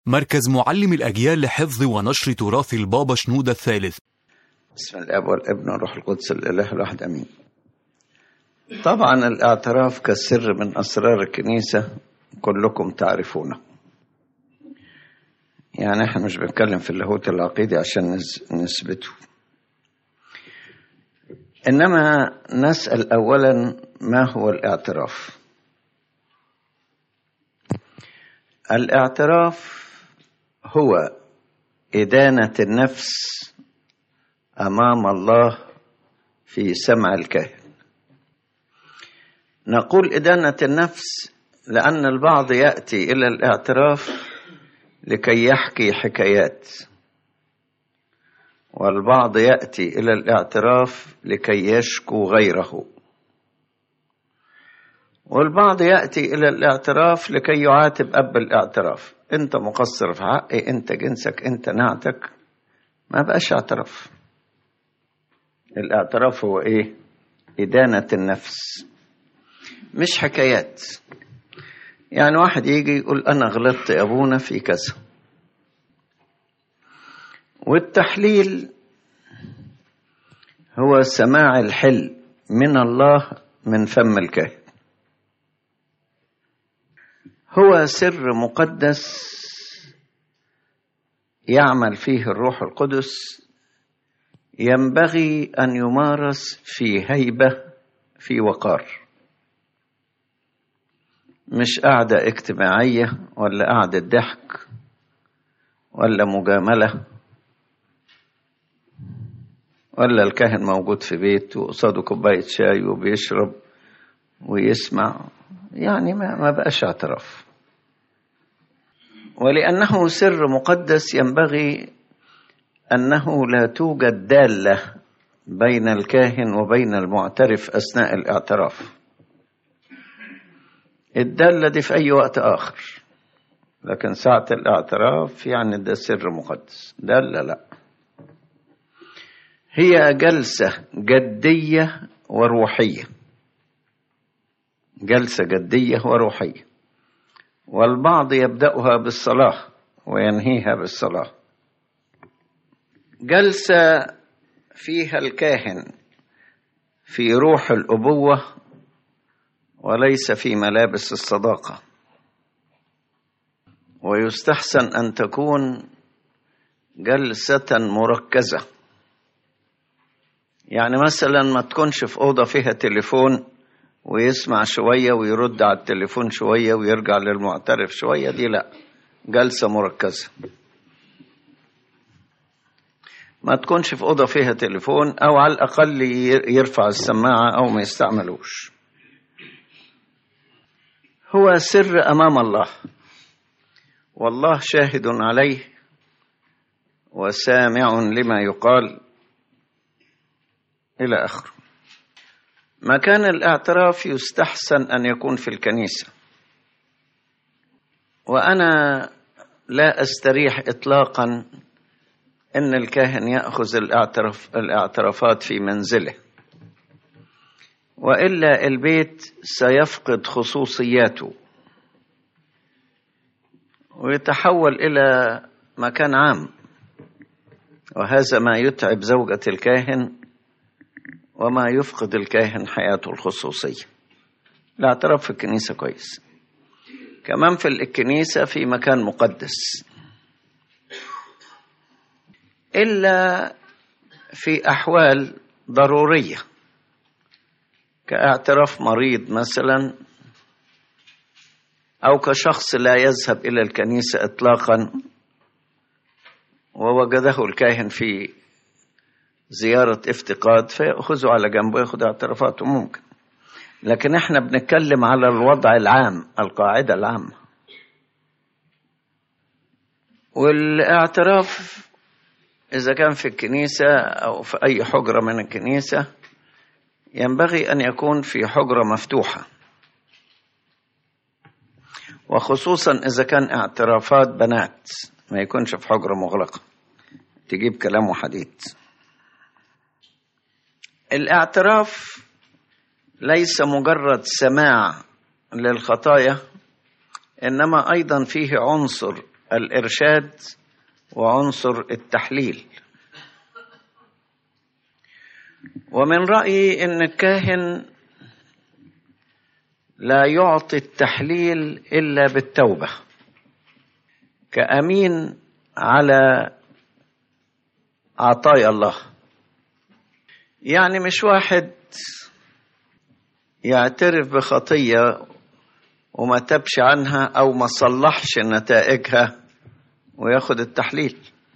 مركز معلم الأجيال لحفظ ونشر تراث البابا شنودة الثالث بسم الاب والابن والروح القدس الاله الواحد امين طبعا الاعتراف كسر من اسرار الكنيسه كلكم تعرفونه يعني احنا مش بنتكلم في اللاهوت العقيدي عشان نز- نثبته انما نسال اولا ما هو الاعتراف الاعتراف هو ادانه النفس امام الله في سمع الكاهن نقول ادانه النفس لان البعض ياتي الى الاعتراف لكي يحكي حكايات والبعض ياتي الى الاعتراف لكي يشكو غيره والبعض ياتي الى الاعتراف لكي يعاتب اب الاعتراف انت مقصر في حقي انت جنسك انت نعتك ما بقاش اعتراف الاعتراف هو ايه ادانه النفس مش حكايات يعني واحد يجي يقول انا غلطت يا ابونا في كذا والتحليل هو سماع الحل من الله من فم الكاهن هو سر مقدس يعمل فيه الروح القدس ينبغي ان يمارس في هيبه في وقار مش قعده اجتماعيه ولا قعده ضحك ولا مجامله ولا الكاهن موجود في بيت وقصاده كوبايه شاي وبيشرب ويسمع يعني ما ما بقاش اعتراف ولانه سر مقدس ينبغي انه لا توجد داله بين الكاهن وبين المعترف اثناء الاعتراف الداله دي في اي وقت اخر لكن ساعه الاعتراف يعني ده سر مقدس داله لا هي جلسه جديه وروحيه جلسه جديه وروحيه والبعض يبداها بالصلاه وينهيها بالصلاه جلسه فيها الكاهن في روح الابوه وليس في ملابس الصداقه ويستحسن ان تكون جلسه مركزه يعني مثلا ما تكونش في اوضه فيها تليفون ويسمع شويه ويرد على التليفون شويه ويرجع للمعترف شويه دي لا جلسه مركزه ما تكونش في اوضه فيها تليفون او على الاقل ي- يرفع السماعه او ما يستعملوش هو سر امام الله والله شاهد عليه وسامع لما يقال الى اخره مكان الاعتراف يستحسن ان يكون في الكنيسه وانا لا استريح اطلاقا ان الكاهن ياخذ الاعتراف الاعترافات في منزله والا البيت سيفقد خصوصياته ويتحول الى مكان عام وهذا ما يتعب زوجة الكاهن وما يفقد الكاهن حياته الخصوصية الاعتراف في الكنيسة كويس كمان في الكنيسة في مكان مقدس إلا في أحوال ضرورية كاعتراف مريض مثلا أو كشخص لا يذهب إلى الكنيسة إطلاقا ووجده الكاهن في زيارة افتقاد فيأخذه على جنبه ويأخذ اعترافاته ممكن لكن احنا بنتكلم على الوضع العام القاعدة العامة والاعتراف إذا كان في الكنيسة أو في أي حجرة من الكنيسة ينبغي أن يكون في حجرة مفتوحة وخصوصا إذا كان اعترافات بنات ما يكونش في حجرة مغلقة تجيب كلام وحديد الاعتراف ليس مجرد سماع للخطايا انما ايضا فيه عنصر الإرشاد وعنصر التحليل ومن رأيي أن الكاهن لا يعطي التحليل إلا بالتوبة كأمين على عطايا الله يعني مش واحد يعترف بخطية وما تبش عنها أو ما صلحش نتائجها وياخد التحليل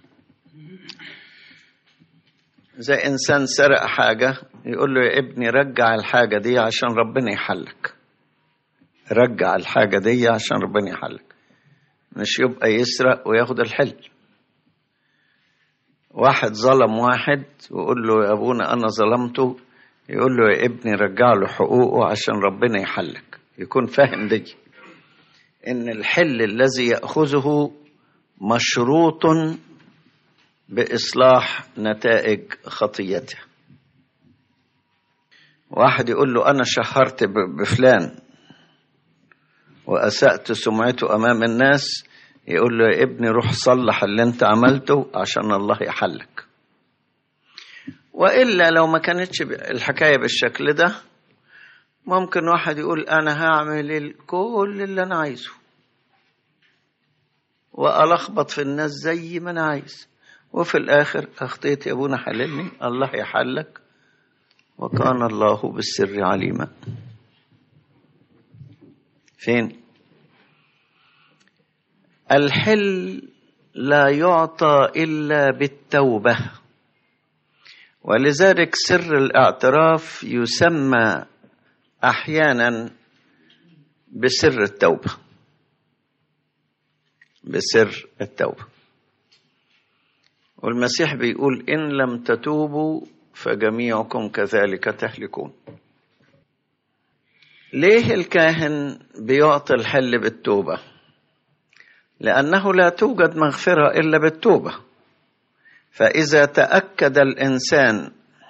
زي إنسان سرق حاجة يقول له يا ابني رجع الحاجة دي عشان ربنا يحلك رجع الحاجة دي عشان ربنا يحلك مش يبقى يسرق وياخد الحل واحد ظلم واحد ويقول له يا ابونا انا ظلمته يقول له يا ابني رجع له حقوقه عشان ربنا يحلك يكون فاهم دي ان الحل الذي ياخذه مشروط باصلاح نتائج خطيته واحد يقول له انا شهرت بفلان واسات سمعته امام الناس يقول له يا ابني روح صلح اللي انت عملته عشان الله يحلك والا لو ما كانتش الحكايه بالشكل ده ممكن واحد يقول انا هعمل كل اللي انا عايزه والخبط في الناس زي ما انا عايز وفي الاخر اخطيت يا ابونا حللني الله يحلك وكان الله بالسر عليما فين الحل لا يعطى الا بالتوبه ولذلك سر الاعتراف يسمى احيانا بسر التوبه بسر التوبه والمسيح بيقول ان لم تتوبوا فجميعكم كذلك تهلكون ليه الكاهن بيعطي الحل بالتوبه لانه لا توجد مغفره الا بالتوبه فاذا تاكد الانسان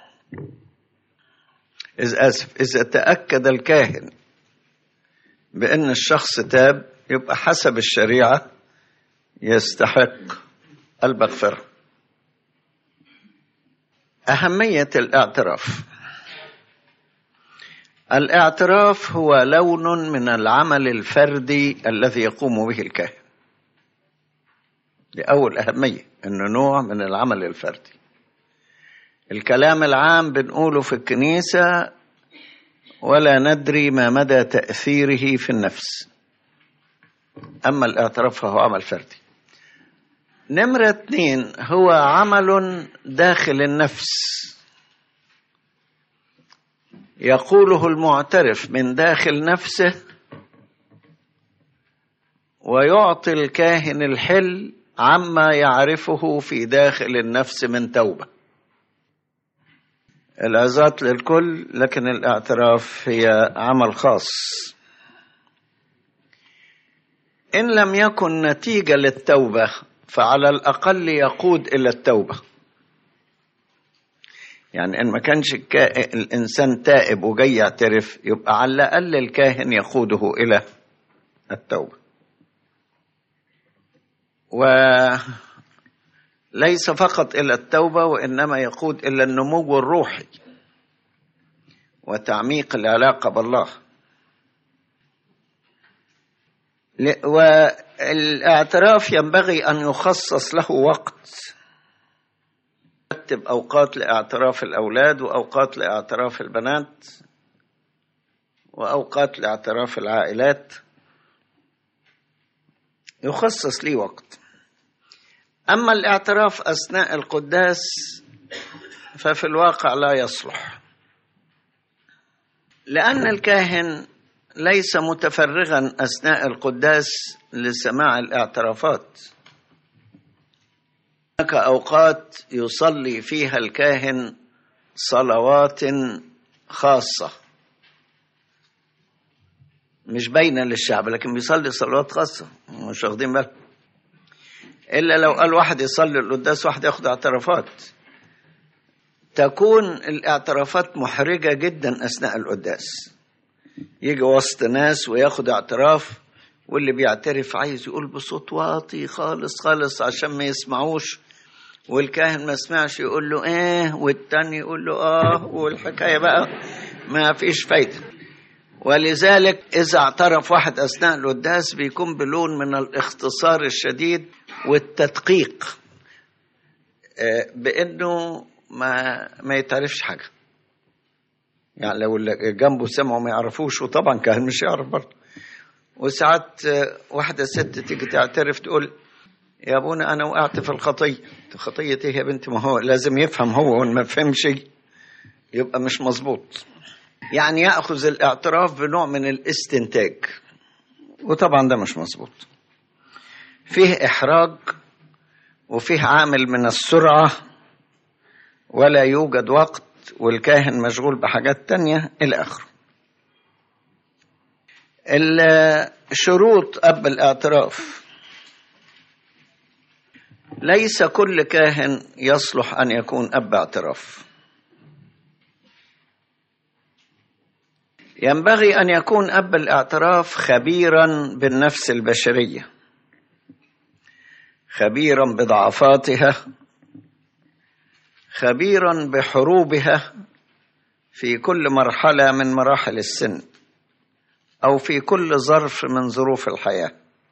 إذا اسف اذا تاكد الكاهن بان الشخص تاب يبقى حسب الشريعه يستحق المغفره اهميه الاعتراف الاعتراف هو لون من العمل الفردي الذي يقوم به الكاهن دي أول أهمية إنه نوع من العمل الفردي الكلام العام بنقوله في الكنيسة ولا ندري ما مدى تأثيره في النفس أما الاعتراف فهو عمل فردي نمرة اثنين هو عمل داخل النفس يقوله المعترف من داخل نفسه ويعطي الكاهن الحل عما يعرفه في داخل النفس من توبه العظات للكل لكن الاعتراف هي عمل خاص ان لم يكن نتيجه للتوبه فعلى الاقل يقود الى التوبه يعني ان ما كانش الانسان تائب وجاي يعترف يبقى على الاقل الكاهن يقوده الى التوبه وليس فقط الى التوبه وانما يقود الى النمو الروحي وتعميق العلاقه بالله والاعتراف ينبغي ان يخصص له وقت رتب اوقات لاعتراف الاولاد واوقات لاعتراف البنات واوقات لاعتراف العائلات يخصص لي وقت اما الاعتراف اثناء القداس ففي الواقع لا يصلح لان الكاهن ليس متفرغا اثناء القداس لسماع الاعترافات هناك اوقات يصلي فيها الكاهن صلوات خاصه مش باينه للشعب لكن بيصلي صلوات خاصه مش واخدين بالك الا لو قال واحد يصلي القداس واحد ياخد اعترافات تكون الاعترافات محرجه جدا اثناء القداس يجي وسط ناس وياخد اعتراف واللي بيعترف عايز يقول بصوت واطي خالص خالص عشان ما يسمعوش والكاهن ما سمعش يقول له ايه والتاني يقول له اه والحكايه بقى ما فيش فايده ولذلك اذا اعترف واحد اثناء القداس بيكون بلون من الاختصار الشديد والتدقيق آه، بانه ما ما يتعرفش حاجه يعني لو اللي جنبه سمعوا ما يعرفوش وطبعا كان مش يعرف برضه وساعات آه، واحده ست تيجي تعترف تقول يا ابونا انا وقعت في الخطيه خطيه ايه يا بنتي ما هو لازم يفهم هو وان ما فهمش يبقى مش مظبوط يعني ياخذ الاعتراف بنوع من الاستنتاج وطبعا ده مش مظبوط فيه احراج وفيه عامل من السرعه ولا يوجد وقت والكاهن مشغول بحاجات تانية إلى آخره الشروط قبل الاعتراف ليس كل كاهن يصلح أن يكون أب اعتراف ينبغي أن يكون أب الاعتراف خبيرا بالنفس البشرية خبيرا بضعفاتها خبيرا بحروبها في كل مرحله من مراحل السن او في كل ظرف من ظروف الحياه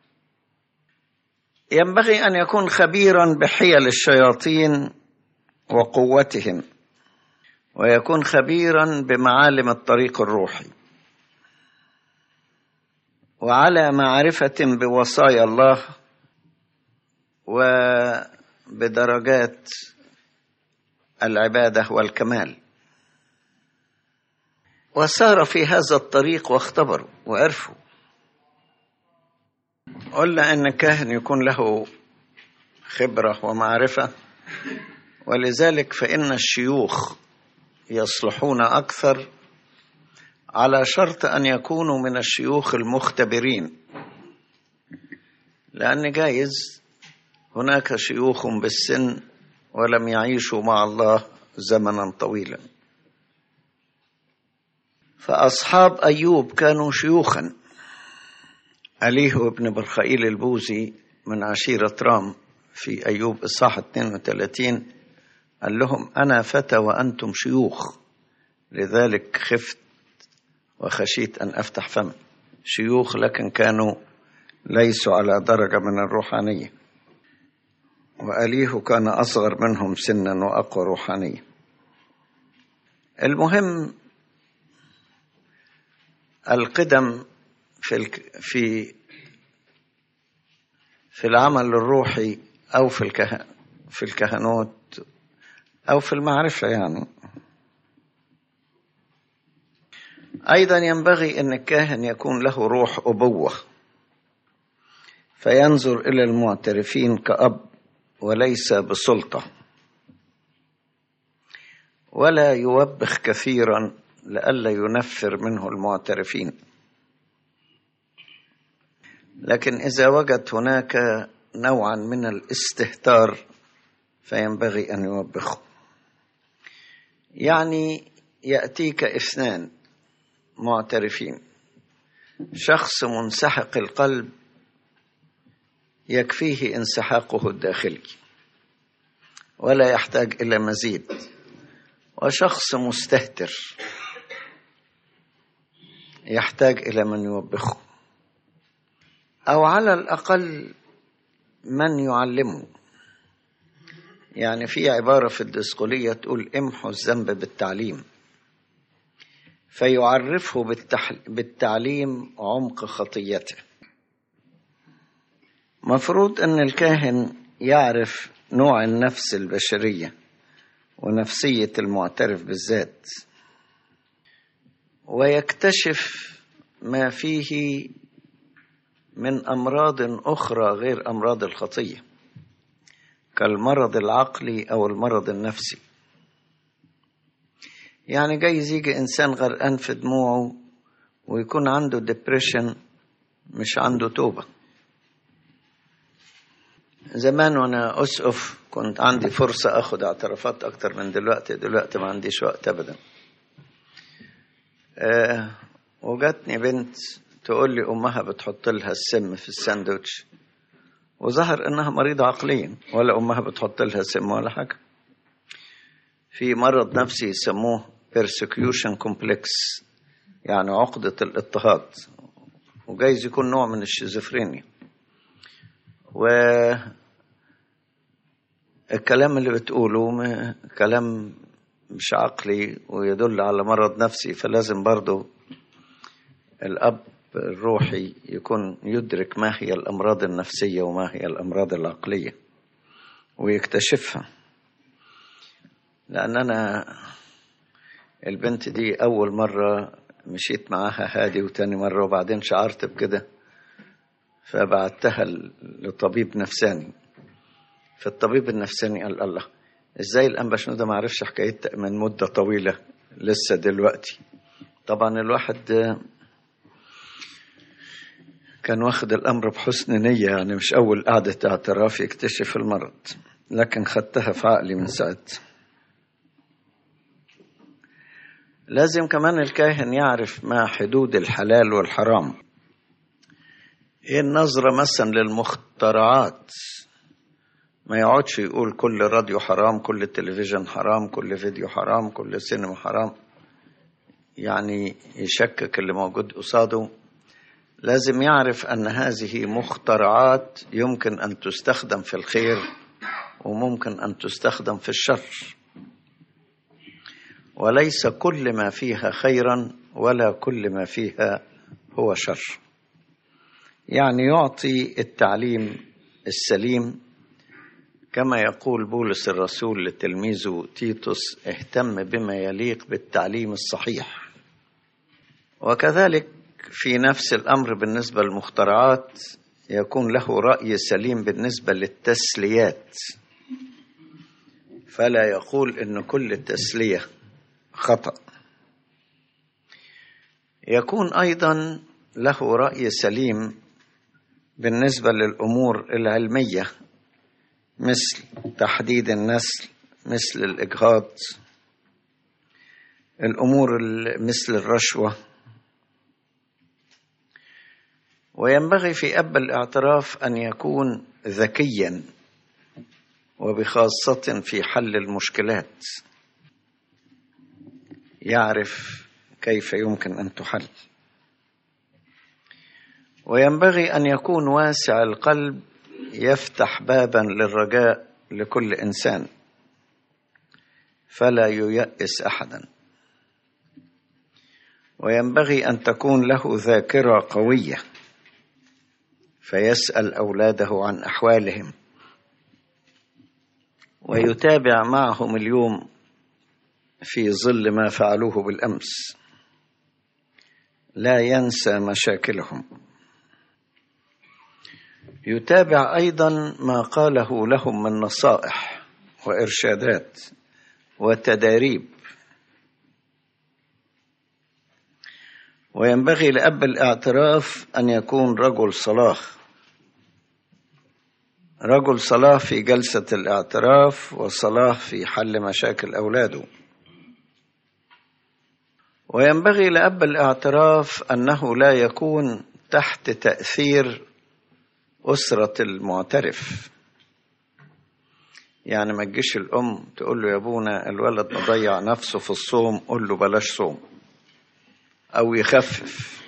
ينبغي ان يكون خبيرا بحيل الشياطين وقوتهم ويكون خبيرا بمعالم الطريق الروحي وعلى معرفه بوصايا الله وبدرجات العباده والكمال وسار في هذا الطريق واختبروا وعرفوا قلنا ان الكاهن يكون له خبره ومعرفه ولذلك فان الشيوخ يصلحون اكثر على شرط ان يكونوا من الشيوخ المختبرين لان جايز هناك شيوخ بالسن ولم يعيشوا مع الله زمنا طويلا فأصحاب أيوب كانوا شيوخا أليه بن برخائيل البوزي من عشيرة رام في أيوب إصحاح 32 قال لهم أنا فتى وأنتم شيوخ لذلك خفت وخشيت أن أفتح فمي شيوخ لكن كانوا ليسوا على درجة من الروحانية وأليه كان أصغر منهم سنا وأقوى روحانية المهم القدم في الك... في في العمل الروحي أو في الكه... في الكهنوت أو في المعرفة يعني أيضا ينبغي أن الكاهن يكون له روح أبوة فينظر إلى المعترفين كأب وليس بسلطة ولا يوبخ كثيرا لئلا ينفر منه المعترفين لكن إذا وجد هناك نوعا من الاستهتار فينبغي أن يوبخه يعني يأتيك اثنان معترفين شخص منسحق القلب يكفيه انسحاقه الداخلي ولا يحتاج الى مزيد وشخص مستهتر يحتاج الى من يوبخه او على الاقل من يعلمه يعني في عباره في الدسقليه تقول امحوا الذنب بالتعليم فيعرفه بالتعليم عمق خطيته مفروض ان الكاهن يعرف نوع النفس البشريه ونفسيه المعترف بالذات ويكتشف ما فيه من امراض اخرى غير امراض الخطيه كالمرض العقلي او المرض النفسي يعني جايز يجي انسان غرقان في دموعه ويكون عنده ديبريشن مش عنده توبه زمان وانا اسقف كنت عندي فرصة اخد اعترافات اكتر من دلوقتي دلوقتي ما عنديش وقت ابدا أه وجاتني بنت تقول لي أمها بتحط لها السم في الساندوتش وظهر إنها مريضة عقليا ولا أمها بتحط لها سم ولا حاجة في مرض نفسي يسموه persecution complex يعني عقدة الاضطهاد وجايز يكون نوع من الشيزوفرينيا و الكلام اللي بتقوله م- كلام مش عقلي ويدل على مرض نفسي فلازم برضو الأب الروحي يكون يدرك ما هي الأمراض النفسية وما هي الأمراض العقلية ويكتشفها لأن أنا البنت دي أول مرة مشيت معاها هادي وتاني مرة وبعدين شعرت بكده فبعتها لطبيب نفساني فالطبيب النفساني قال الله ازاي الانبا شنودة ما عرفش حكاية من مدة طويلة لسه دلوقتي طبعا الواحد آه، كان واخد الامر بحسن نية يعني مش اول قعدة اعتراف يكتشف المرض لكن خدتها في عقلي من ساعتها لازم كمان الكاهن يعرف ما حدود الحلال والحرام ايه النظرة مثلا للمخترعات ما يقعدش يقول كل راديو حرام كل تلفزيون حرام كل فيديو حرام كل سينما حرام يعني يشكك اللي موجود قصاده لازم يعرف أن هذه مخترعات يمكن أن تستخدم في الخير وممكن أن تستخدم في الشر وليس كل ما فيها خيرا ولا كل ما فيها هو شر يعني يعطي التعليم السليم كما يقول بولس الرسول لتلميذه تيتوس اهتم بما يليق بالتعليم الصحيح وكذلك في نفس الامر بالنسبه للمخترعات يكون له راي سليم بالنسبه للتسليات فلا يقول ان كل التسليه خطا يكون ايضا له راي سليم بالنسبه للامور العلميه مثل تحديد النسل مثل الإجهاض الأمور ال- مثل الرشوة وينبغي في أب الاعتراف أن يكون ذكيا وبخاصة في حل المشكلات يعرف كيف يمكن أن تحل وينبغي أن يكون واسع القلب يفتح بابا للرجاء لكل انسان فلا ييأس احدا وينبغي ان تكون له ذاكره قويه فيسال اولاده عن احوالهم ويتابع معهم اليوم في ظل ما فعلوه بالامس لا ينسى مشاكلهم يتابع ايضا ما قاله لهم من نصائح وارشادات وتداريب وينبغي لاب الاعتراف ان يكون رجل صلاه رجل صلاه في جلسه الاعتراف وصلاه في حل مشاكل اولاده وينبغي لاب الاعتراف انه لا يكون تحت تاثير أسرة المعترف يعني ما تجيش الأم تقول له يا أبونا الولد مضيع نفسه في الصوم قول له بلاش صوم أو يخفف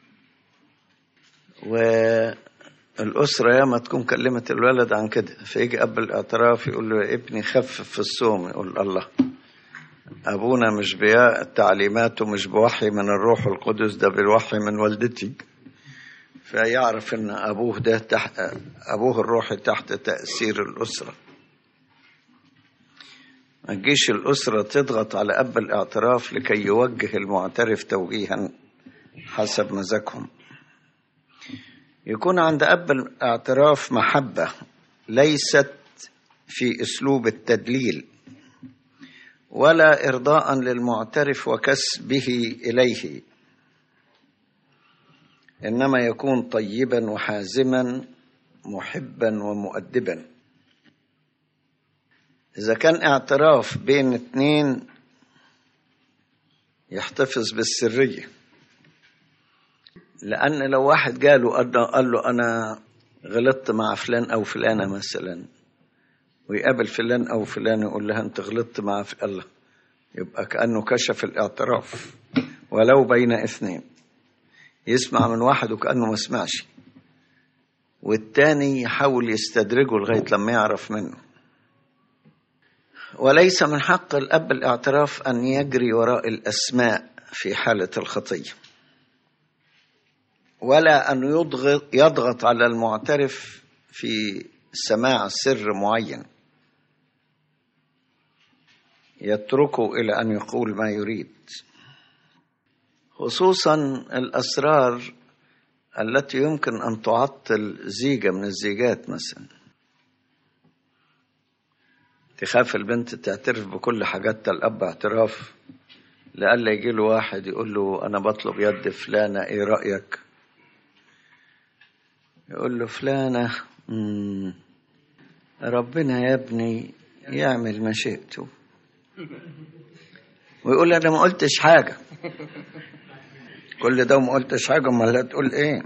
والأسرة ياما تكون كلمت الولد عن كده فيجي قبل الاعتراف يقول له يا ابني خفف في الصوم يقول الله أبونا مش بيا تعليماته مش بوحي من الروح القدس ده بالوحي من والدتي فيعرف ان ابوه ده تحت ابوه الروحي تحت تاثير الاسره ما تجيش الاسره تضغط على اب الاعتراف لكي يوجه المعترف توجيها حسب مزاجهم يكون عند اب الاعتراف محبه ليست في اسلوب التدليل ولا ارضاء للمعترف وكسبه اليه انما يكون طيبا وحازما محبا ومؤدبا اذا كان اعتراف بين اتنين يحتفظ بالسريه لأن لو واحد جاله قال له أنا غلطت مع فلان أو فلانة مثلا ويقابل فلان أو فلان يقول لها أنت غلطت مع الله يبقى كأنه كشف الاعتراف ولو بين اثنين يسمع من واحد وكأنه ما سمعش والتاني يحاول يستدرجه لغاية لما يعرف منه وليس من حق الأب الاعتراف أن يجري وراء الأسماء في حالة الخطية ولا أن يضغط, يضغط على المعترف في سماع سر معين يتركه إلى أن يقول ما يريد خصوصا الأسرار التي يمكن أن تعطل زيجة من الزيجات مثلا تخاف البنت تعترف بكل حاجات الأب اعتراف لألا يجي له واحد يقول له أنا بطلب يد فلانة إيه رأيك يقول له فلانة مم. ربنا يا ابني يعمل ما شئته ويقول أنا ما قلتش حاجة كل ده وما قلتش حاجة امال هتقول ايه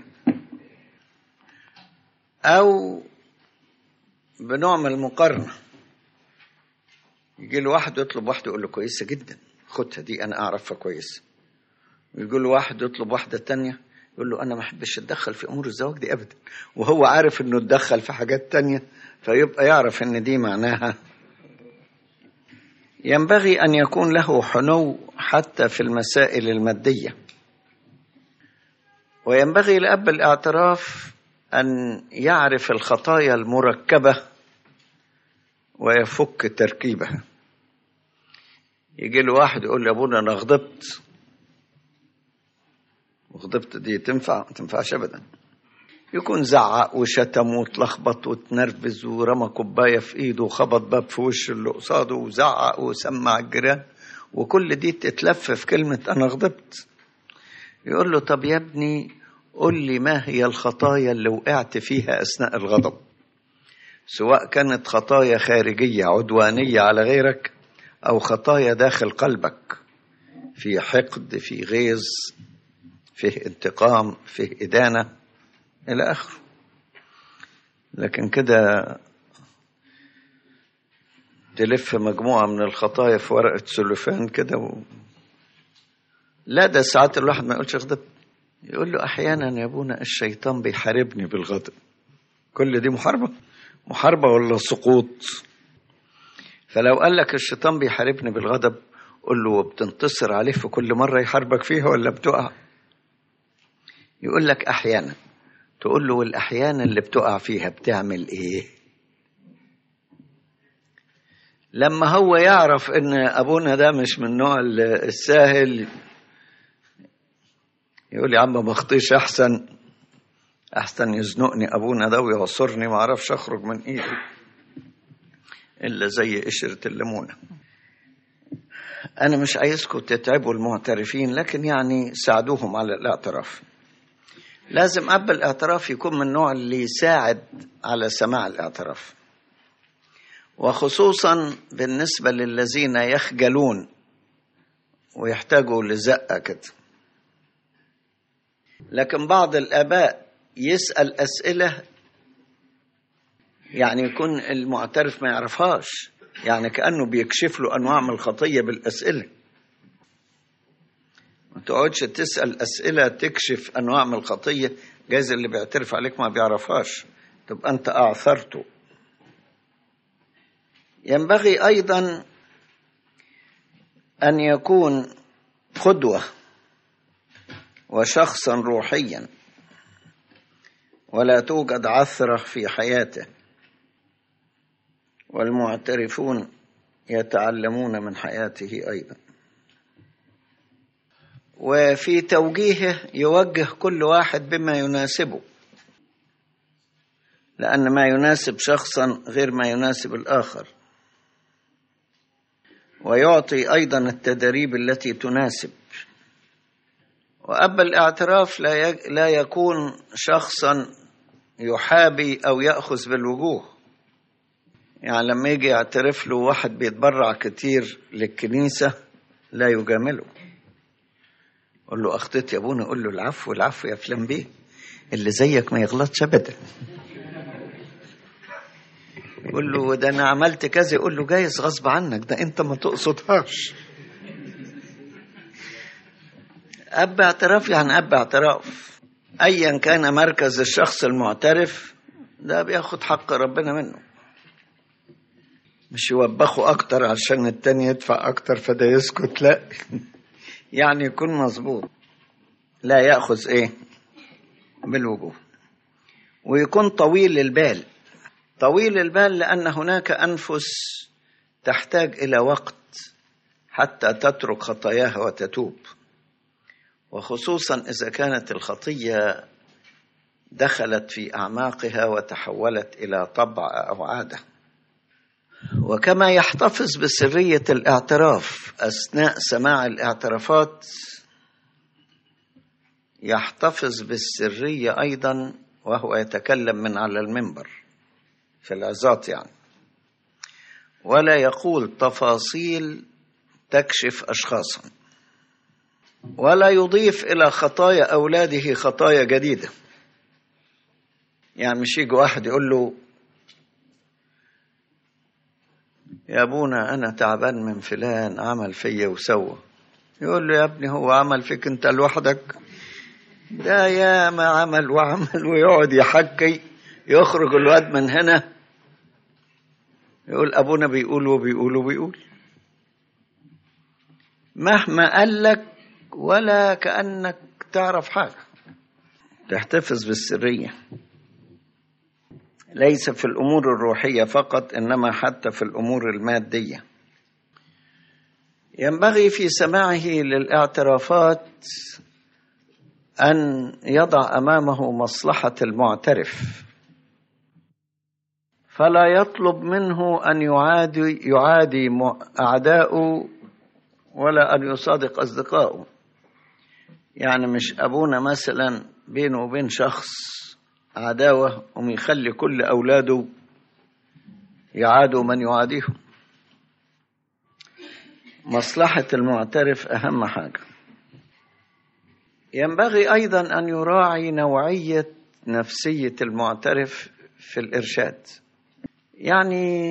او بنوع من المقارنة يجي له واحد يطلب واحدة يقول له كويسة جدا خدها دي انا اعرفها كويس ويقول له واحد يطلب واحدة تانية يقول له انا ما احبش اتدخل في امور الزواج دي ابدا وهو عارف انه اتدخل في حاجات تانية فيبقى يعرف ان دي معناها ينبغي ان يكون له حنو حتى في المسائل الماديه وينبغي لأب الاعتراف أن يعرف الخطايا المركبة ويفك تركيبها يجي له واحد يقول لي أبونا أنا غضبت وغضبت دي تنفع ما تنفعش أبدا يكون زعق وشتم واتلخبط وتنرفز ورمى كوباية في إيده وخبط باب في وش اللي قصاده وزعق وسمع الجيران وكل دي تتلف في كلمة أنا غضبت يقول له طب يا ابني قل لي ما هي الخطايا اللي وقعت فيها أثناء الغضب سواء كانت خطايا خارجية عدوانية على غيرك أو خطايا داخل قلبك في حقد في غيظ فيه انتقام فيه إدانة إلى آخره لكن كده تلف مجموعة من الخطايا في ورقة سلوفان كده و... لا ده ساعات الواحد ما يقولش غضب يقول له احيانا يا ابونا الشيطان بيحاربني بالغضب كل دي محاربه محاربه ولا سقوط فلو قال لك الشيطان بيحاربني بالغضب قول له بتنتصر عليه في كل مره يحاربك فيها ولا بتقع يقول لك احيانا تقول له والاحيان اللي بتقع فيها بتعمل ايه لما هو يعرف ان ابونا ده مش من النوع الساهل يقول لي يا عم ما اخطيش احسن احسن يزنقني ابونا ده ويعصرني ما اعرفش اخرج من ايده الا زي قشره الليمونه انا مش عايزكم تتعبوا المعترفين لكن يعني ساعدوهم على الاعتراف لازم اب الاعتراف يكون من النوع اللي يساعد على سماع الاعتراف وخصوصا بالنسبه للذين يخجلون ويحتاجوا لزقه كده لكن بعض الآباء يسأل أسئلة يعني يكون المعترف ما يعرفهاش يعني كأنه بيكشف له أنواع من الخطية بالأسئلة ما تقعدش تسأل أسئلة تكشف أنواع من الخطية جايز اللي بيعترف عليك ما بيعرفهاش تبقى أنت أعثرته ينبغي أيضا أن يكون قدوة وشخصا روحيا ولا توجد عثرة في حياته والمعترفون يتعلمون من حياته أيضا وفي توجيهه يوجه كل واحد بما يناسبه لأن ما يناسب شخصا غير ما يناسب الآخر ويعطي أيضا التدريب التي تناسب وأب الاعتراف لا لا يكون شخصا يحابي أو يأخذ بالوجوه يعني لما يجي يعترف له واحد بيتبرع كتير للكنيسة لا يجامله قول له اخطيت يا ابونا قول له العفو العفو يا فلان بيه اللي زيك ما يغلطش ابدا يقول له ده انا عملت كذا يقول له جايز غصب عنك ده انت ما تقصدهاش اب اعتراف يعني اب اعتراف ايا كان مركز الشخص المعترف ده بياخد حق ربنا منه مش يوبخه اكتر عشان التاني يدفع اكتر فده يسكت لا يعني يكون مظبوط لا ياخذ ايه بالوجوه ويكون طويل البال طويل البال لان هناك انفس تحتاج الى وقت حتى تترك خطاياها وتتوب وخصوصا اذا كانت الخطيه دخلت في اعماقها وتحولت الى طبع او عاده وكما يحتفظ بسريه الاعتراف اثناء سماع الاعترافات يحتفظ بالسريه ايضا وهو يتكلم من على المنبر في العظات يعني ولا يقول تفاصيل تكشف اشخاصا ولا يضيف الى خطايا اولاده خطايا جديده يعني مش يجي واحد يقول له يا ابونا انا تعبان من فلان عمل فيا وسوى يقول له يا ابني هو عمل فيك انت لوحدك ده يا ما عمل وعمل ويقعد يحكي يخرج الواد من هنا يقول ابونا بيقول وبيقول وبيقول مهما قال لك ولا كانك تعرف حاجه تحتفظ بالسريه ليس في الامور الروحيه فقط انما حتى في الامور الماديه ينبغي في سماعه للاعترافات ان يضع امامه مصلحه المعترف فلا يطلب منه ان يعادي يعادي اعداؤه ولا ان يصادق اصدقائه يعني مش ابونا مثلا بينه وبين شخص عداوه قوم يخلي كل اولاده يعادوا من يعاديهم مصلحه المعترف اهم حاجه ينبغي ايضا ان يراعي نوعيه نفسيه المعترف في الارشاد يعني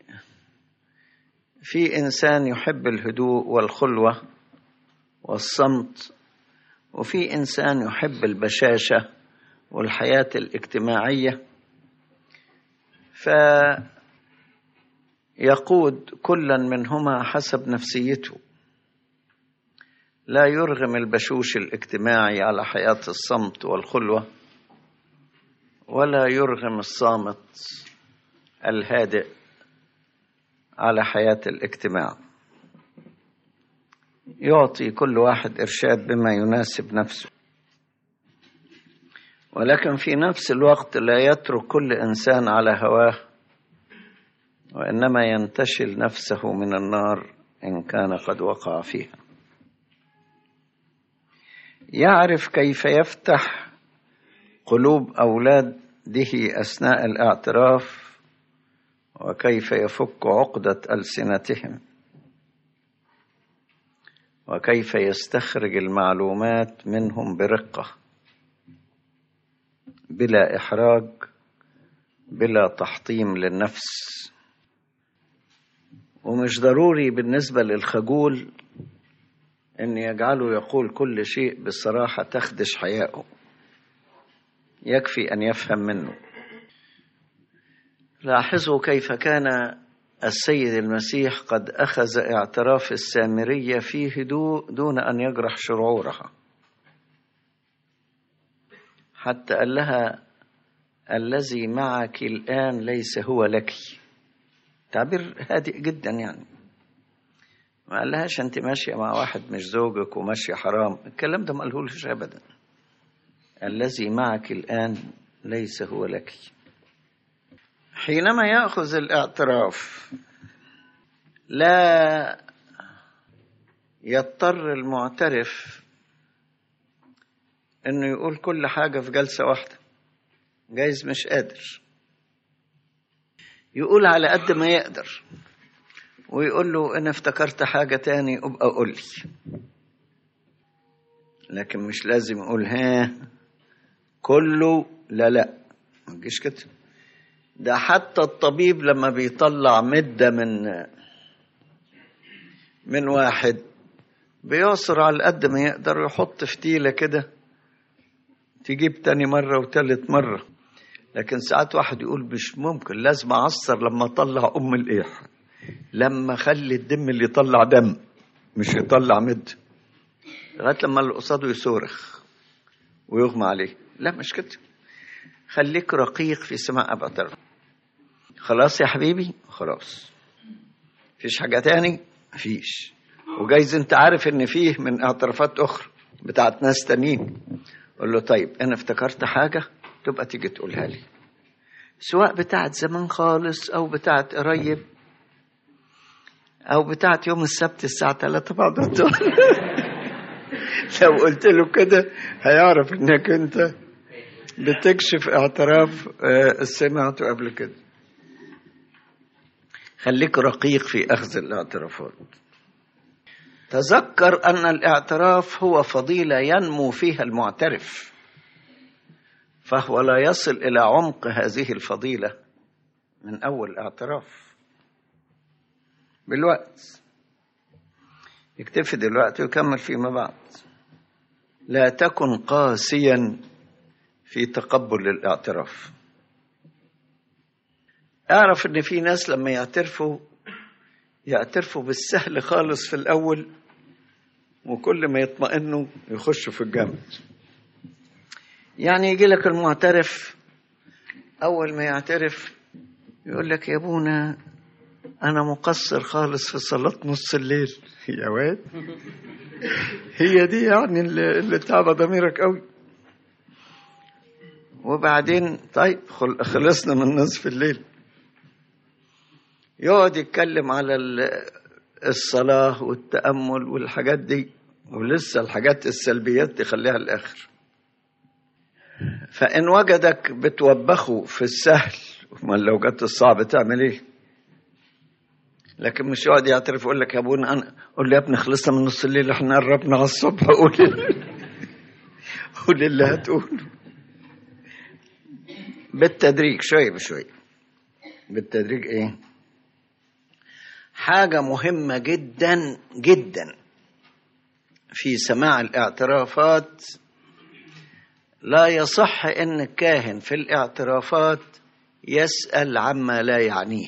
في انسان يحب الهدوء والخلوه والصمت وفي انسان يحب البشاشه والحياه الاجتماعيه فيقود كلا منهما حسب نفسيته لا يرغم البشوش الاجتماعي على حياه الصمت والخلوه ولا يرغم الصامت الهادئ على حياة الاجتماع يعطي كل واحد إرشاد بما يناسب نفسه ولكن في نفس الوقت لا يترك كل إنسان على هواه وإنما ينتشل نفسه من النار إن كان قد وقع فيها يعرف كيف يفتح قلوب أولاده أثناء الاعتراف وكيف يفك عقدة ألسنتهم وكيف يستخرج المعلومات منهم برقة بلا إحراج بلا تحطيم للنفس ومش ضروري بالنسبة للخجول أن يجعله يقول كل شيء بصراحة تخدش حياءه يكفي أن يفهم منه لاحظوا كيف كان السيد المسيح قد أخذ اعتراف السامرية في هدوء دون أن يجرح شعورها حتى قال لها الذي معك الآن ليس هو لك تعبير هادئ جدا يعني ما قالهاش انت ماشية مع واحد مش زوجك وماشية حرام الكلام ده ما قالهولش أبدا الذي معك الآن ليس هو لك حينما ياخذ الاعتراف لا يضطر المعترف انه يقول كل حاجه في جلسه واحده جايز مش قادر يقول على قد ما يقدر ويقول له انا افتكرت حاجه تاني ابقى قول لي لكن مش لازم يقول ها كله لا لا ما تجيش كده ده حتى الطبيب لما بيطلع مدة من من واحد بيعصر على قد ما يقدر يحط فتيلة كده تجيب تاني مرة وتالت مرة لكن ساعات واحد يقول مش ممكن لازم أعصر لما أطلع أم الإيح لما أخلي الدم اللي يطلع دم مش يطلع مد لغاية لما اللي قصاده يصرخ ويغمى عليه لا مش كده خليك رقيق في سماع أبعتر خلاص يا حبيبي خلاص فيش حاجة تاني مفيش وجايز انت عارف ان فيه من اعترافات اخرى بتاعت ناس تانيين قول له طيب انا افتكرت حاجة تبقى تيجي تقولها لي سواء بتاعت زمان خالص او بتاعت قريب او بتاعت يوم السبت الساعة 3 بعد الظهر لو قلت له كده هيعرف انك انت بتكشف اعتراف آه، سمعته قبل كده خليك رقيق في اخذ الاعترافات تذكر ان الاعتراف هو فضيله ينمو فيها المعترف فهو لا يصل الى عمق هذه الفضيله من اول اعتراف بالوقت يكتفي دلوقتي ويكمل فيما بعد لا تكن قاسيا في تقبل الاعتراف اعرف ان في ناس لما يعترفوا يعترفوا بالسهل خالص في الاول وكل ما يطمئنوا يخشوا في الجامد يعني يجي لك المعترف اول ما يعترف يقول لك يا ابونا انا مقصر خالص في صلاه نص الليل يا واد هي دي يعني اللي اللي تعب ضميرك قوي وبعدين طيب خل- خلصنا من نصف الليل يقعد يتكلم على ال- الصلاة والتأمل والحاجات دي ولسه الحاجات السلبيات دي خليها الآخر فإن وجدك بتوبخه في السهل امال لو جت الصعب تعمل ايه لكن مش يقعد يعترف يقول لك يا ابونا انا قول لي يا ابني خلصنا من نص الليل احنا قربنا على الصبح قول قول اللي هتقوله بالتدريج شويه بشويه بالتدريج ايه حاجه مهمه جدا جدا في سماع الاعترافات لا يصح ان الكاهن في الاعترافات يسال عما لا يعنيه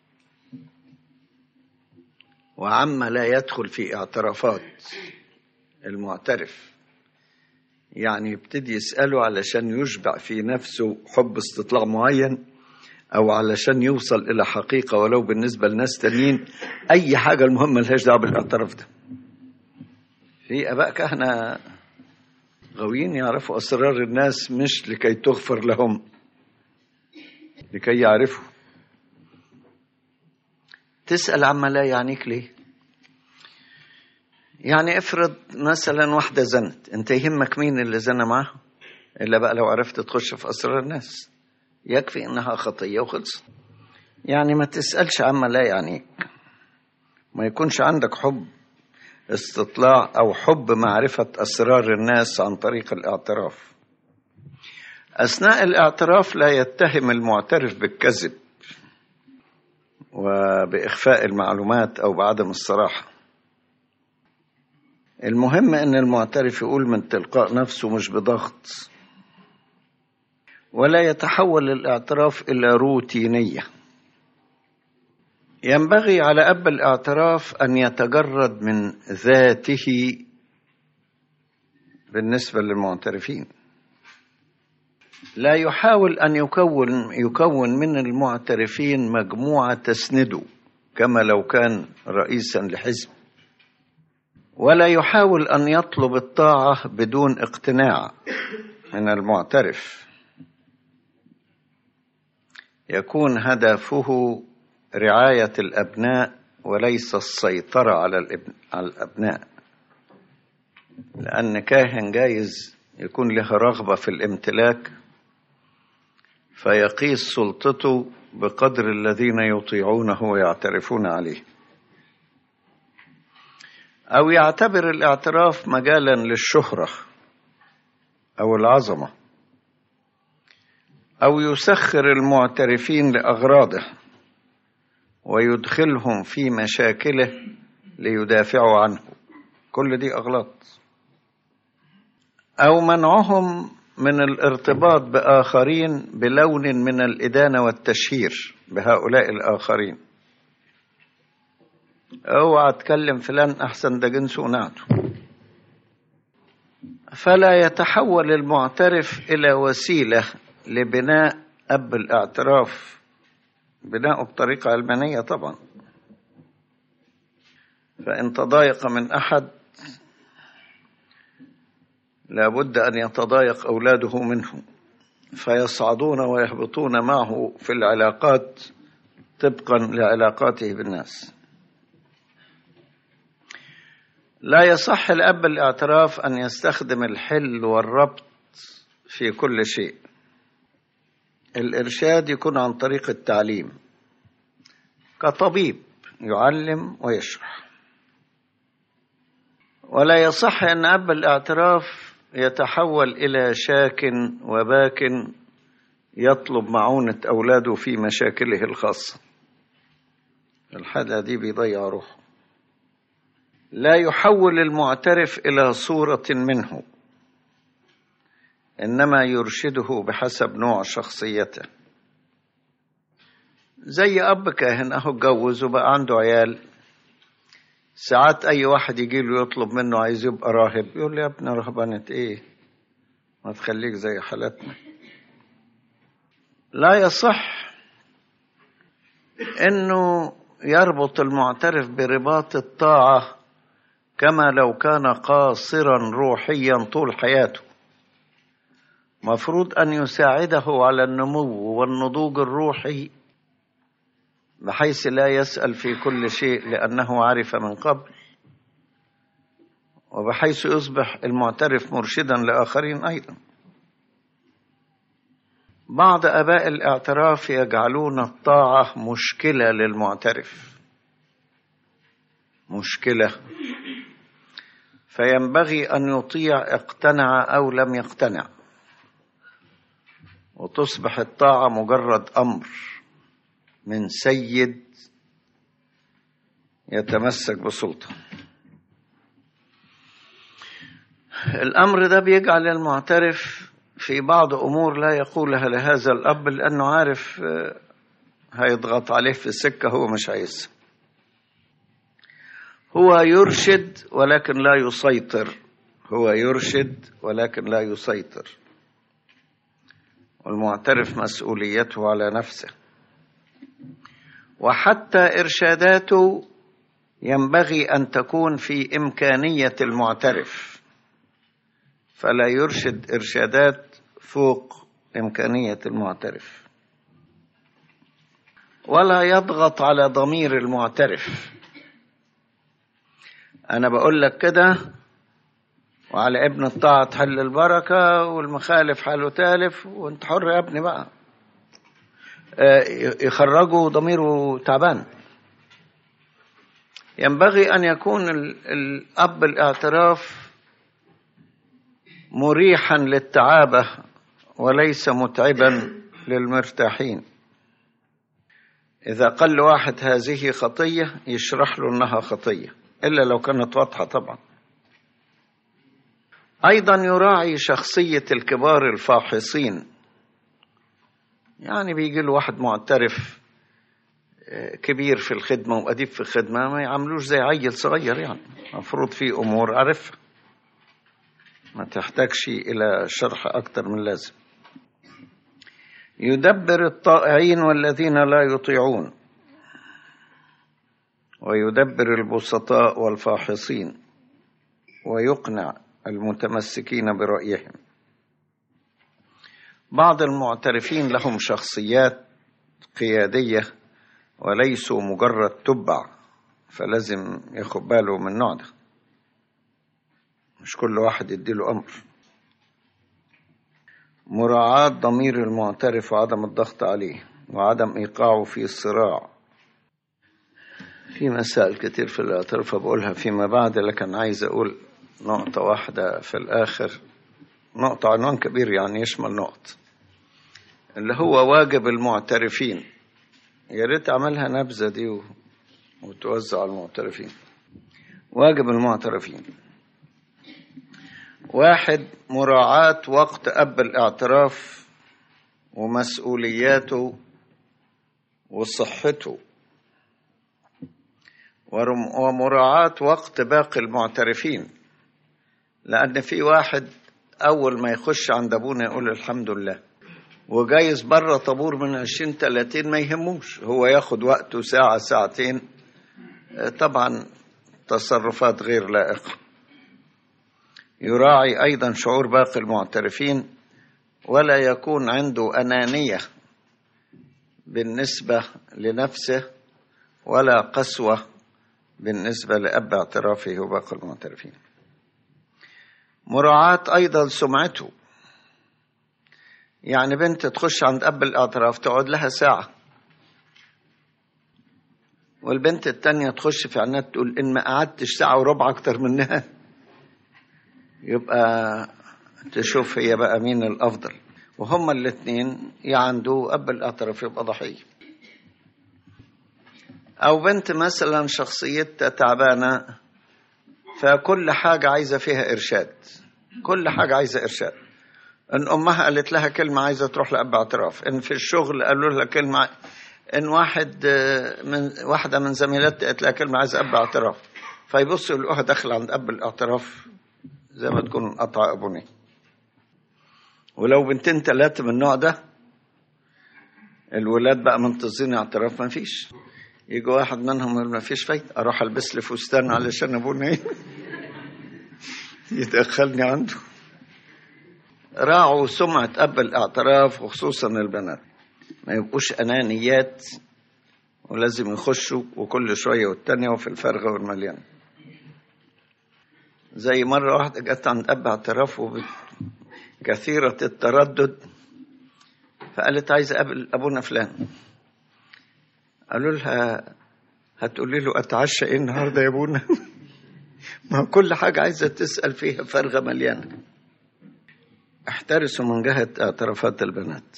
وعما لا يدخل في اعترافات المعترف يعني يبتدي يسأله علشان يشبع في نفسه حب استطلاع معين أو علشان يوصل إلى حقيقة ولو بالنسبة لناس تانيين أي حاجة المهم ملهاش دعوة بالاعتراف ده في آباء كهنة غاويين يعرفوا أسرار الناس مش لكي تغفر لهم لكي يعرفوا تسأل عما لا يعنيك ليه يعني افرض مثلا واحدة زنت انت يهمك مين اللي زنى معاها الا بقى لو عرفت تخش في اسرار الناس يكفي انها خطية وخلص يعني ما تسألش عما لا يعنيك ما يكونش عندك حب استطلاع او حب معرفة اسرار الناس عن طريق الاعتراف اثناء الاعتراف لا يتهم المعترف بالكذب وبإخفاء المعلومات أو بعدم الصراحة المهم أن المعترف يقول من تلقاء نفسه مش بضغط ولا يتحول الاعتراف إلى روتينية ينبغي على أب الاعتراف أن يتجرد من ذاته بالنسبة للمعترفين لا يحاول أن يكون يكون من المعترفين مجموعة تسنده كما لو كان رئيسا لحزب ولا يحاول أن يطلب الطاعة بدون اقتناع من المعترف يكون هدفه رعاية الأبناء وليس السيطرة على الابن على الأبناء لأن كاهن جايز يكون له رغبة في الامتلاك فيقيس سلطته بقدر الذين يطيعونه ويعترفون عليه او يعتبر الاعتراف مجالا للشهره أو العظمة أو يسخر المعترفين لأغراضه ويدخلهم في مشاكله ليدافعوا عنه كل دي أغلاط أو منعهم من الارتباط بآخرين بلون من الإدانة والتشهير بهؤلاء الآخرين اوعى تكلم فلان أحسن ده جنسه ونعته فلا يتحول المعترف إلى وسيلة لبناء أب الاعتراف بناؤه بطريقة علمانية طبعا فإن تضايق من أحد لابد أن يتضايق أولاده منه فيصعدون ويهبطون معه في العلاقات طبقا لعلاقاته بالناس لا يصح الأب الاعتراف أن يستخدم الحل والربط في كل شيء الإرشاد يكون عن طريق التعليم كطبيب يعلم ويشرح ولا يصح أن أب الاعتراف يتحول إلى شاك وباك يطلب معونة أولاده في مشاكله الخاصة الحالة دي بيضيع روحه لا يحول المعترف إلى صورة منه إنما يرشده بحسب نوع شخصيته زي أب كاهن أهو اتجوز وبقى عنده عيال ساعات أي واحد يجي له يطلب منه عايز يبقى راهب يقول له يا ابني رهبنة إيه ما تخليك زي حالتنا لا يصح إنه يربط المعترف برباط الطاعة كما لو كان قاصرا روحيا طول حياته مفروض أن يساعده على النمو والنضوج الروحي بحيث لا يسأل في كل شيء لأنه عرف من قبل وبحيث يصبح المعترف مرشدا لآخرين أيضا بعض أباء الاعتراف يجعلون الطاعة مشكلة للمعترف مشكلة فينبغي أن يطيع اقتنع أو لم يقتنع وتصبح الطاعة مجرد أمر من سيد يتمسك بسلطة الأمر ده بيجعل المعترف في بعض أمور لا يقولها لهذا الأب لأنه عارف هيضغط عليه في السكة هو مش عايزها هو يرشد ولكن لا يسيطر هو يرشد ولكن لا يسيطر والمعترف مسؤوليته على نفسه وحتى ارشاداته ينبغي ان تكون في امكانيه المعترف فلا يرشد ارشادات فوق امكانيه المعترف ولا يضغط على ضمير المعترف انا بقول لك كده وعلى ابن الطاعة تحل البركة والمخالف حاله تالف وانت حر يا ابني بقى يخرجوا ضميره تعبان ينبغي أن يكون الأب الاعتراف مريحا للتعابة وليس متعبا للمرتاحين إذا قال واحد هذه خطية يشرح له أنها خطية إلا لو كانت واضحة طبعا أيضا يراعي شخصية الكبار الفاحصين يعني بيجي له واحد معترف كبير في الخدمة وأديب في الخدمة ما يعملوش زي عيل صغير يعني مفروض في أمور عارفها ما تحتاجش إلى شرح أكتر من لازم يدبر الطائعين والذين لا يطيعون ويدبر البسطاء والفاحصين ويقنع المتمسكين برأيهم بعض المعترفين لهم شخصيات قيادية وليسوا مجرد تبع فلازم ياخد باله من النوع ده مش كل واحد يديله أمر مراعاة ضمير المعترف وعدم الضغط عليه وعدم إيقاعه في الصراع في مسائل كتير في الاعتراف بقولها فيما بعد لكن عايز أقول نقطة واحدة في الآخر نقطة عنوان كبير يعني يشمل نقط اللي هو واجب المعترفين يا ريت أعملها نبذة دي و... وتوزع على المعترفين واجب المعترفين واحد مراعاة وقت أب الاعتراف ومسؤولياته وصحته ورم- ومراعاة وقت باقي المعترفين لأن في واحد أول ما يخش عند أبونا يقول الحمد لله وجايز بره طابور من 20 30 ما يهموش هو ياخد وقته ساعة ساعتين آه، طبعا تصرفات غير لائقة يراعي أيضا شعور باقي المعترفين ولا يكون عنده أنانية بالنسبة لنفسه ولا قسوة بالنسبة لأب اعترافه وباقي المعترفين مراعاة أيضا سمعته يعني بنت تخش عند أب الاعتراف تقعد لها ساعة والبنت التانية تخش في عناد تقول إن ما قعدتش ساعة وربع أكتر منها يبقى تشوف هي بقى مين الأفضل وهما الاتنين يعندوا أب الاعتراف يبقى ضحية أو بنت مثلا شخصيتها تعبانة فكل حاجة عايزة فيها إرشاد كل حاجة عايزة إرشاد إن أمها قالت لها كلمة عايزة تروح لأب اعتراف إن في الشغل قالوا لها كلمة إن واحد آه، من واحدة من زميلاتها قالت لها كلمة عايزة أب اعتراف فيبصوا يلاقوها داخلة عند أب الاعتراف زي ما تكون قطع أبوني ولو بنتين ثلاثة من النوع ده الولاد بقى منتظرين اعتراف ما فيش يجي واحد منهم يقول ما فيش فايدة أروح ألبس لي فستان علشان أبونا إيه يدخلني عنده راعوا سمعة أب الاعتراف وخصوصا البنات ما يبقوش أنانيات ولازم يخشوا وكل شوية والتانية وفي الفرغة والمليان زي مرة واحدة جت عند أب اعتراف وب- كثيرة التردد فقالت عايزة أقابل أبونا فلان قالوا لها هتقولي له أتعشى إيه النهاردة يا أبونا ما كل حاجة عايزة تسأل فيها فرغة مليانة احترسوا من جهة اعترافات البنات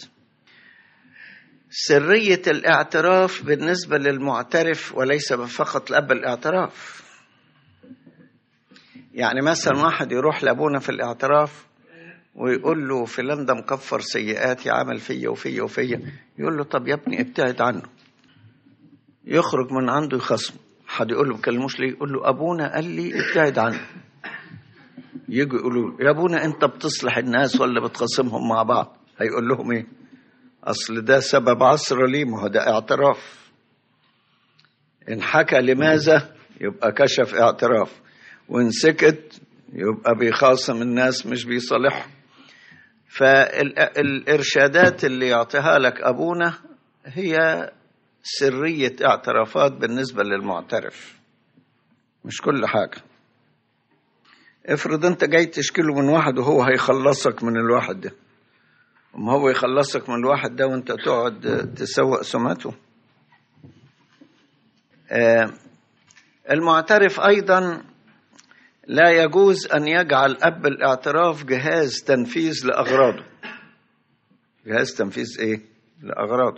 سرية الاعتراف بالنسبة للمعترف وليس فقط لأب الاعتراف يعني مثلا واحد يروح لأبونا في الاعتراف ويقول له فلان ده مكفر سيئاتي عمل فيا وفيا وفيا يقول له طب يا ابني ابتعد عنه يخرج من عنده يخصم حد يقول له بكلموش ليه يقول له ابونا قال لي ابتعد عنه يجوا يقولوا له، يا ابونا انت بتصلح الناس ولا بتخاصمهم مع بعض هيقول لهم ايه اصل ده سبب عصر لي ما هو ده اعتراف ان حكى لماذا يبقى كشف اعتراف وان سكت يبقى بيخاصم الناس مش بيصالحهم فالإرشادات اللي يعطيها لك أبونا هي سرية اعترافات بالنسبة للمعترف مش كل حاجة افرض انت جاي تشكيله من واحد وهو هيخلصك من الواحد ده ما هو يخلصك من الواحد ده وانت تقعد تسوق سمعته آه، المعترف أيضا لا يجوز أن يجعل أب الاعتراف جهاز تنفيذ لأغراضه جهاز تنفيذ إيه؟ لأغراضه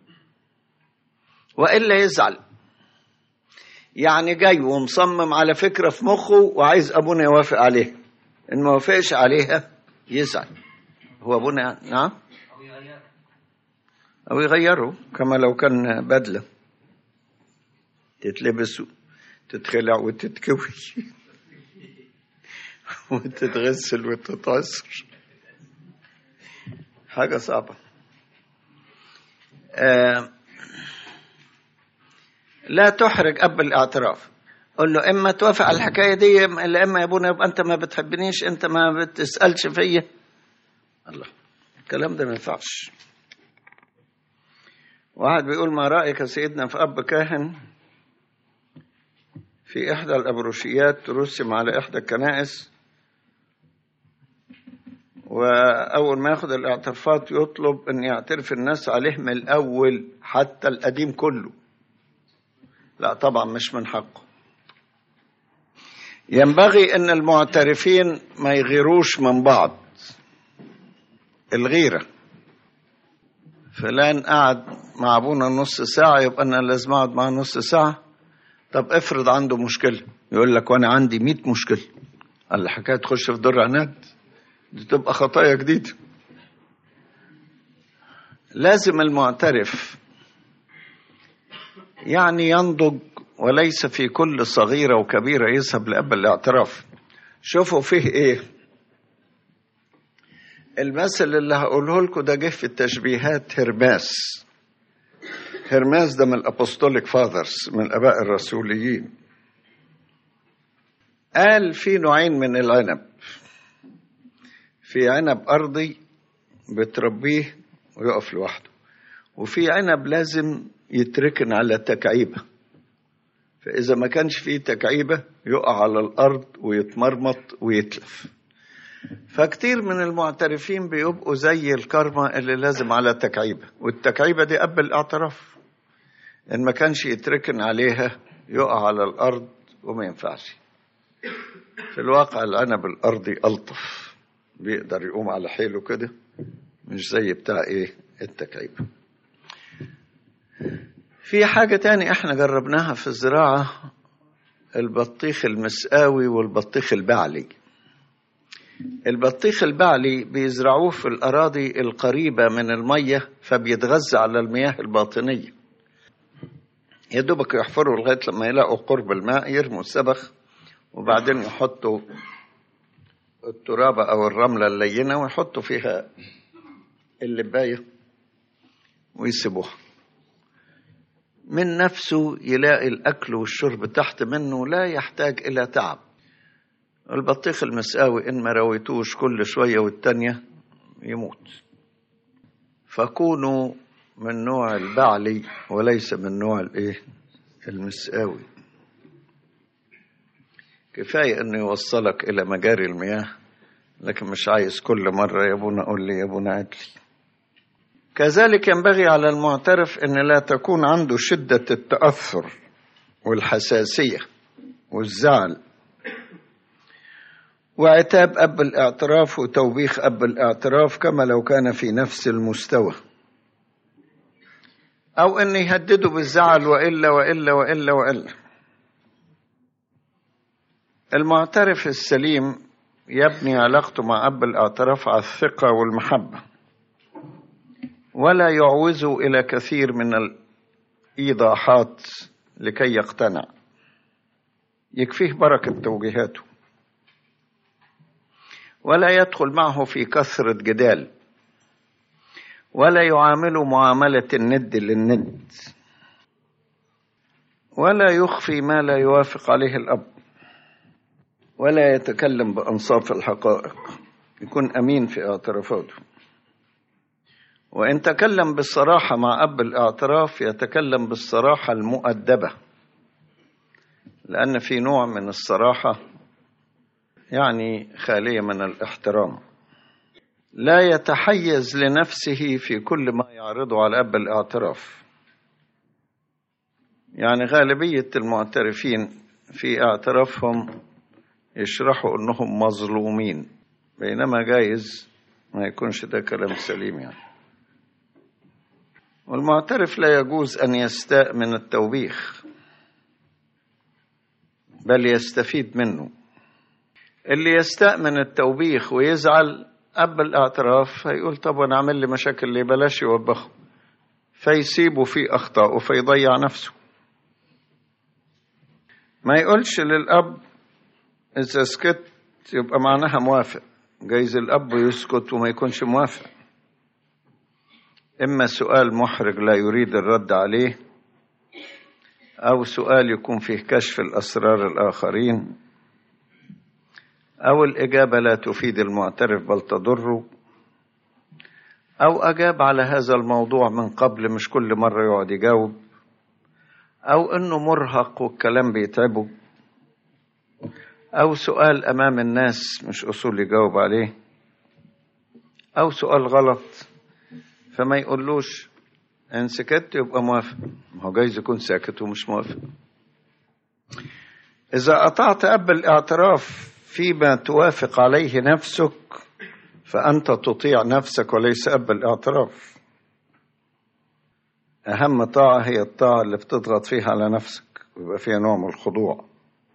وإلا يزعل يعني جاي ومصمم على فكرة في مخه وعايز أبونا يوافق عليها إن ما وافقش عليها يزعل هو أبونا نعم أو يغيره كما لو كان بدلة تتلبس تتخلع وتتكوي وتتغسل وتتعصر حاجة صعبة آه لا تحرج أب الاعتراف قل له إما توافق على الحكاية دي إلا إما يا أبونا يبقى أنت ما بتحبنيش أنت ما بتسألش فيا الله الكلام ده ما ينفعش واحد بيقول ما رأيك يا سيدنا في أب كاهن في إحدى الأبروشيات رسم على إحدى الكنائس وأول ما ياخد الاعترافات يطلب أن يعترف الناس عليه من الأول حتى القديم كله لا طبعا مش من حقه ينبغي أن المعترفين ما يغيروش من بعض الغيرة فلان قعد مع ابونا نص ساعة يبقى أنا لازم أقعد معاه نص ساعة طب افرض عنده مشكلة يقول لك وأنا عندي مئة مشكلة قال لي حكاية تخش في دور عناد دي تبقى خطايا جديدة لازم المعترف يعني ينضج وليس في كل صغيرة وكبيرة يذهب لأب الاعتراف شوفوا فيه ايه المثل اللي هقوله لكم ده جه في التشبيهات هرماس هرماس ده من الابوستوليك فاذرز من الاباء الرسوليين قال في نوعين من العنب في عنب ارضي بتربيه ويقف لوحده وفي عنب لازم يتركن على تكعيبه فإذا ما كانش فيه تكعيبة يقع على الأرض ويتمرمط ويتلف فكتير من المعترفين بيبقوا زي الكرمة اللي لازم على تكعيبة والتكعيبة دي قبل الاعتراف إن ما كانش يتركن عليها يقع على الأرض وما ينفعش في الواقع العنب الأرضي ألطف بيقدر يقوم على حيله كده مش زي بتاع إيه التكعيبة في حاجة تاني احنا جربناها في الزراعة البطيخ المسقاوي والبطيخ البعلي البطيخ البعلي بيزرعوه في الأراضي القريبة من المية فبيتغذى على المياه الباطنية يا دوبك يحفروا لغاية لما يلاقوا قرب الماء يرموا السبخ وبعدين يحطوا الترابة أو الرملة اللينة ويحطوا فيها اللباية ويسيبوها من نفسه يلاقي الأكل والشرب تحت منه لا يحتاج إلى تعب البطيخ المسقاوي إن ما رويتوش كل شوية والتانية يموت فكونوا من نوع البعلي وليس من نوع الايه المسقاوي كفاية انه يوصلك الى مجاري المياه لكن مش عايز كل مرة يا ابونا قول لي يا ابونا عدلي كذلك ينبغي على المعترف ان لا تكون عنده شدة التأثر والحساسية والزعل وعتاب أب الاعتراف وتوبيخ أب الاعتراف كما لو كان في نفس المستوى أو أن يهدده بالزعل وإلا وإلا وإلا وإلا المعترف السليم يبني علاقته مع أب الاعتراف على الثقة والمحبة ولا يعوزه إلى كثير من الإيضاحات لكي يقتنع يكفيه بركة توجيهاته ولا يدخل معه في كثرة جدال ولا يعامله معاملة الند للند ولا يخفي ما لا يوافق عليه الأب ولا يتكلم بأنصاف الحقائق يكون أمين في اعترافاته وإن تكلم بالصراحة مع أب الاعتراف يتكلم بالصراحة المؤدبة لأن في نوع من الصراحة يعني خالية من الاحترام لا يتحيز لنفسه في كل ما يعرضه على أب الاعتراف يعني غالبية المعترفين في اعترافهم يشرحوا أنهم مظلومين بينما جايز ما يكونش ده كلام سليم يعني والمعترف لا يجوز أن يستاء من التوبيخ بل يستفيد منه اللي يستاء من التوبيخ ويزعل أب الاعتراف هيقول طب أنا أعمل لي مشاكل ليه بلاش يوبخه فيسيبه في أخطاء فيضيع نفسه ما يقولش للأب إذا سكت يبقى معناها موافق جايز الأب يسكت وما يكونش موافق إما سؤال محرج لا يريد الرد عليه أو سؤال يكون فيه كشف الأسرار الآخرين أو الإجابة لا تفيد المعترف بل تضره أو أجاب على هذا الموضوع من قبل مش كل مرة يقعد يجاوب أو إنه مرهق والكلام بيتعبه أو سؤال أمام الناس مش أصول يجاوب عليه أو سؤال غلط فما يقولوش إن سكت يبقى موافق ما هو جايز يكون ساكت ومش موافق إذا أطعت أب الاعتراف فيما توافق عليه نفسك فأنت تطيع نفسك وليس أب الاعتراف أهم طاعة هي الطاعة اللي بتضغط فيها على نفسك ويبقى فيها نوع من الخضوع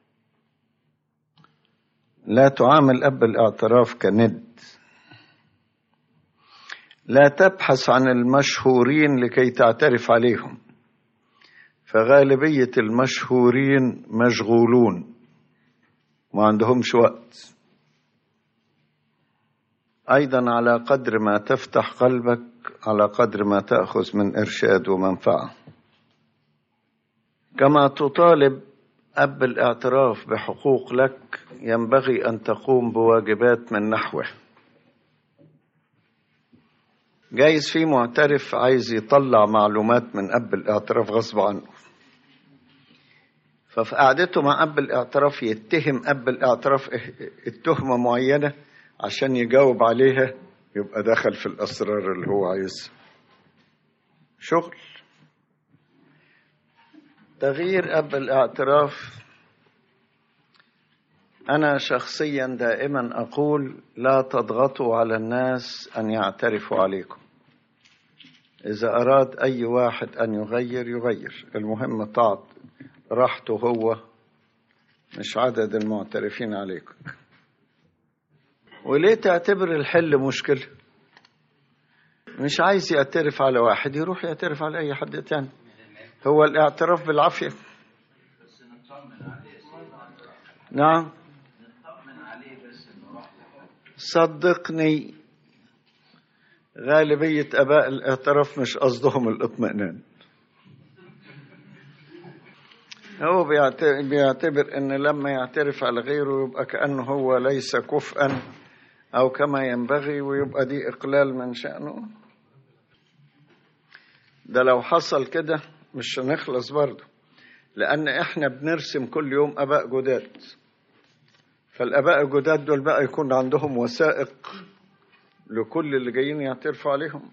لا تعامل أب الاعتراف كند لا تبحث عن المشهورين لكي تعترف عليهم فغالبية المشهورين مشغولون ما عندهمش وقت أيضا على قدر ما تفتح قلبك على قدر ما تأخذ من إرشاد ومنفعة كما تطالب أب الاعتراف بحقوق لك ينبغي أن تقوم بواجبات من نحوه جايز في معترف عايز يطلع معلومات من أب الاعتراف غصب عنه ففي قعدته مع أب الاعتراف يتهم أب الاعتراف التهمة معينة عشان يجاوب عليها يبقى دخل في الأسرار اللي هو عايزها شغل تغيير أب الاعتراف أنا شخصيا دائما أقول لا تضغطوا على الناس أن يعترفوا عليكم إذا أراد أي واحد أن يغير يغير المهم طاعت راحته هو مش عدد المعترفين عليكم وليه تعتبر الحل مشكلة مش عايز يعترف على واحد يروح يعترف على أي حد تاني هو الاعتراف بالعافية نعم صدقني غالبية أباء الاعتراف مش قصدهم الاطمئنان هو بيعتبر ان لما يعترف على غيره يبقى كأنه هو ليس كفءا او كما ينبغي ويبقى دي اقلال من شأنه ده لو حصل كده مش هنخلص برضه لان احنا بنرسم كل يوم اباء جداد فالاباء الجداد دول بقى يكون عندهم وثائق لكل اللي جايين يعترفوا عليهم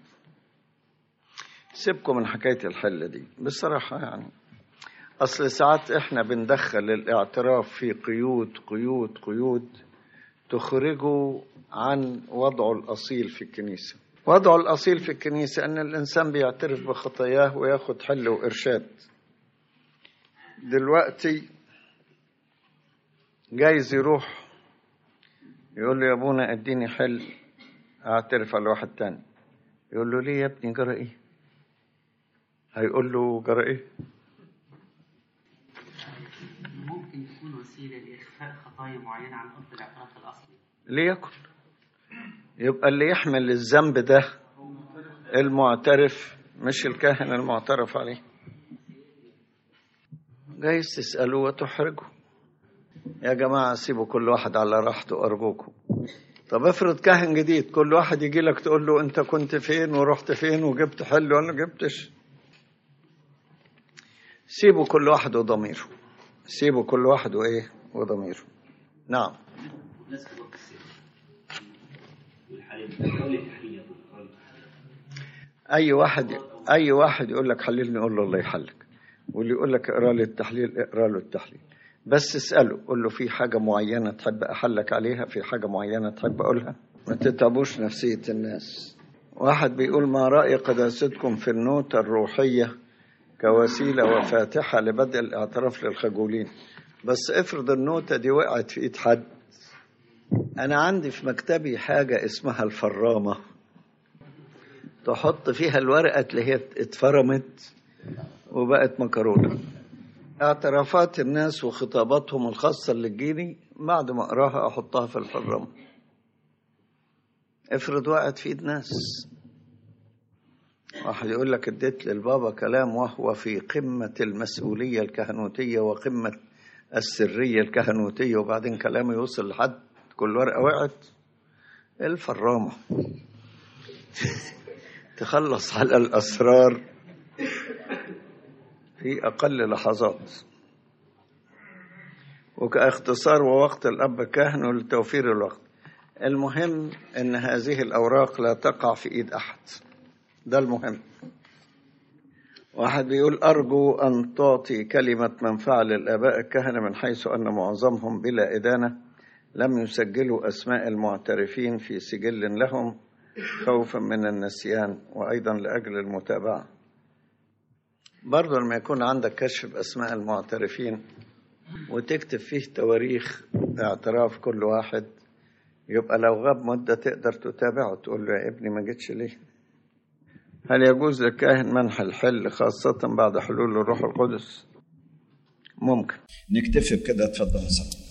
سيبكم من حكايه الحل دي بصراحه يعني أصل ساعات إحنا بندخل الاعتراف في قيود قيود قيود تخرجه عن وضعه الأصيل في الكنيسة وضعه الأصيل في الكنيسة أن الإنسان بيعترف بخطاياه وياخد حل وإرشاد دلوقتي جايز يروح يقول له يا ابونا اديني حل اعترف على واحد تاني يقول له ليه يا ابني جرى ايه هيقول له جرى ايه ممكن يكون وسيلة لإخفاء خطايا معينة عن أرض الاعتراف الأصلي ليكن يبقى اللي يحمل الذنب ده المعترف مش الكاهن المعترف عليه جايز تسألوه وتحرجوا يا جماعة سيبوا كل واحد على راحته أرجوكم طب افرض كاهن جديد كل واحد يجي لك تقول له انت كنت فين ورحت فين وجبت حل ولا جبتش سيبوا كل واحد وضميره سيبوا كل واحد وايه وضميره نعم نسأل وقت السير والحالية التحلية اي واحد اي واحد يقول لك حللني قول له الله يحلك واللي يقول لك اقرا لي التحليل اقرا له التحليل بس اساله قول له في حاجه معينه تحب احلك عليها في حاجه معينه تحب اقولها ما تتعبوش نفسيه الناس واحد بيقول ما راي قداستكم في النوتة الروحيه كوسيله وفاتحه لبدء الاعتراف للخجولين بس افرض النوتة دي وقعت في ايد حد انا عندي في مكتبي حاجه اسمها الفرامه تحط فيها الورقه اللي هي اتفرمت وبقت مكرونه اعترافات الناس وخطاباتهم الخاصة اللي تجيني بعد ما أقراها أحطها في الفرامة افرض وقعت في إيد ناس واحد يقول لك اديت للبابا كلام وهو في قمة المسؤولية الكهنوتية وقمة السرية الكهنوتية وبعدين كلامه يوصل لحد كل ورقة وقعت الفرامة تخلص على الأسرار في أقل لحظات وكاختصار ووقت الأب كاهن لتوفير الوقت المهم أن هذه الأوراق لا تقع في إيد أحد ده المهم واحد بيقول أرجو أن تعطي كلمة منفعة للآباء الكهنة من حيث أن معظمهم بلا إدانة لم يسجلوا أسماء المعترفين في سجل لهم خوفا من النسيان وأيضا لأجل المتابعة برضو لما يكون عندك كشف بأسماء المعترفين وتكتب فيه تواريخ اعتراف كل واحد يبقى لو غاب مدة تقدر تتابعه تقول له يا ابني ما جيتش ليه هل يجوز للكاهن منح الحل خاصة بعد حلول الروح القدس ممكن نكتفي بكده اتفضل يا صاحبي